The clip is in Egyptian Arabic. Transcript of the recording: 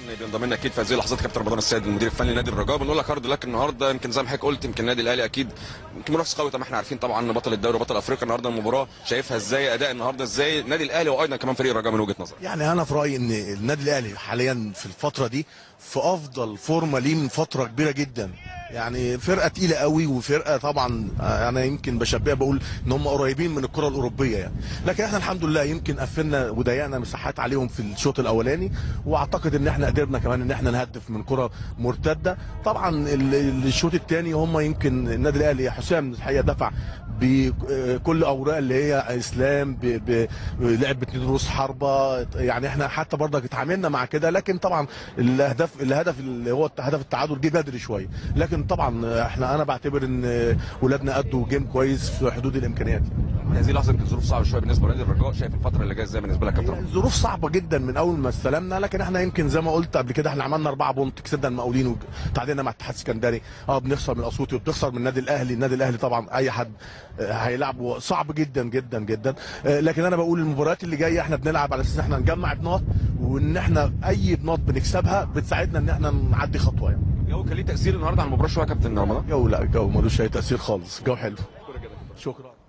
بينضم لنا اكيد في هذه اللحظات كابتن رمضان السيد المدير الفني لنادي الرجاء بنقول لك هارد لك النهارده يمكن زي ما حضرتك قلت يمكن النادي الاهلي اكيد يمكن منافس قوي طبعا احنا عارفين طبعا ان بطل الدوري وبطل افريقيا النهارده المباراه شايفها ازاي اداء النهارده ازاي النادي الاهلي وايضا كمان فريق الرجاء من وجهه نظرك يعني انا في رايي ان النادي الاهلي حاليا في الفتره دي في افضل فورمه ليه من فتره كبيره جدا يعني فرقه تقيله قوي وفرقه طبعا آه، انا يمكن بشبهها بقول ان هم قريبين من الكره الاوروبيه يعني لكن احنا الحمد لله يمكن قفلنا وضيقنا مساحات عليهم في الشوط الاولاني واعتقد ان احنا قدرنا كمان ان احنا نهدف من كره مرتده طبعا ال- الشوط الثاني هم يمكن النادي الاهلي حسام الحقيقه دفع بكل اوراق اللي هي اسلام ب- ب- لعب باتنين رؤوس حربه يعني احنا حتى برضك اتعاملنا مع كده لكن طبعا الاهداف الهدف اللي هو هدف التعادل جه بدري شويه لكن طبعا احنا انا بعتبر ان ولادنا ادوا جيم كويس في حدود الامكانيات هذه اللحظه يمكن ظروف صعبه شويه بالنسبه لنادي الرجاء شايف الفتره اللي جايه ازاي بالنسبه لك يا كابتن رمضان؟ الظروف صعبه جدا من اول ما استلمنا لكن احنا يمكن زي ما قلت قبل كده احنا عملنا اربعه بونت كسبنا المقاولين وتعادلنا مع الاتحاد السكندري اه بنخسر من الاسيوطي وبنخسر من النادي الاهلي النادي الاهلي طبعا اي حد آه، هيلعبه صعب جدا جدا جدا آه، لكن انا بقول المباريات اللي جايه احنا بنلعب على اساس ان احنا نجمع بنقط وان احنا اي بنقط بنكسبها بتساعدنا ان احنا نعدي خطوه يعني الجو كان ليه تاثير النهارده على المباراه شويه يا كابتن رمضان جو لا جو ملوش اي تاثير خالص جو حلو شكرا